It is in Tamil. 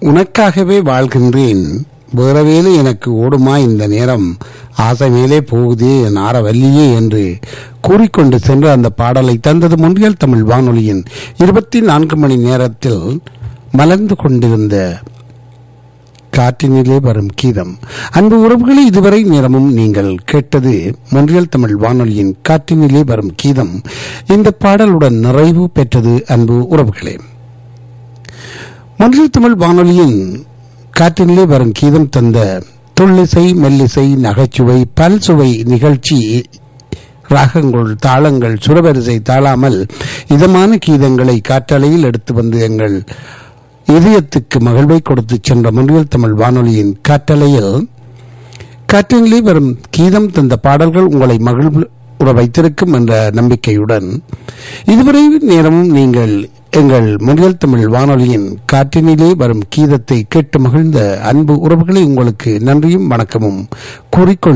உனக்காகவே வாழ்கின்றேன் வேற வேலை எனக்கு ஓடுமா இந்த நேரம் ஆசை மேலே போகுதே என் ஆரவல்லியே என்று கூறிக்கொண்டு சென்ற அந்த பாடலை தந்தது முன்றியல் தமிழ் வானொலியின் இருபத்தி நான்கு மணி நேரத்தில் மலர்ந்து கொண்டிருந்த காற்றினிலே வரும் கீதம் அன்பு உறவுகளை இதுவரை நேரமும் நீங்கள் கேட்டது மொன்றியல் தமிழ் வானொலியின் காற்றினிலே வரும் கீதம் இந்த பாடலுடன் நிறைவு பெற்றது அன்பு உறவுகளே மொன்றியல் தமிழ் வானொலியின் காற்றினிலே வரும் கீதம் தந்த தொல்லிசை மெல்லிசை நகைச்சுவை பல்சுவை நிகழ்ச்சி ராகங்கள் தாளங்கள் சுரவரிசை தாழாமல் இதமான கீதங்களை காற்றலையில் எடுத்து வந்து எங்கள் இதயத்துக்கு மகிழ்வை கொடுத்து சென்ற முன்றியல் தமிழ் வானொலியின் காற்றலையில் காற்றினிலே வரும் கீதம் தந்த பாடல்கள் உங்களை மகிழ்வுற வைத்திருக்கும் என்ற நம்பிக்கையுடன் இதுவரை நேரமும் நீங்கள் எங்கள் முன்றியல் தமிழ் வானொலியின் காற்றினிலே வரும் கீதத்தை கேட்டு மகிழ்ந்த அன்பு உறவுகளை உங்களுக்கு நன்றியும் வணக்கமும் கூறிக்கொண்டு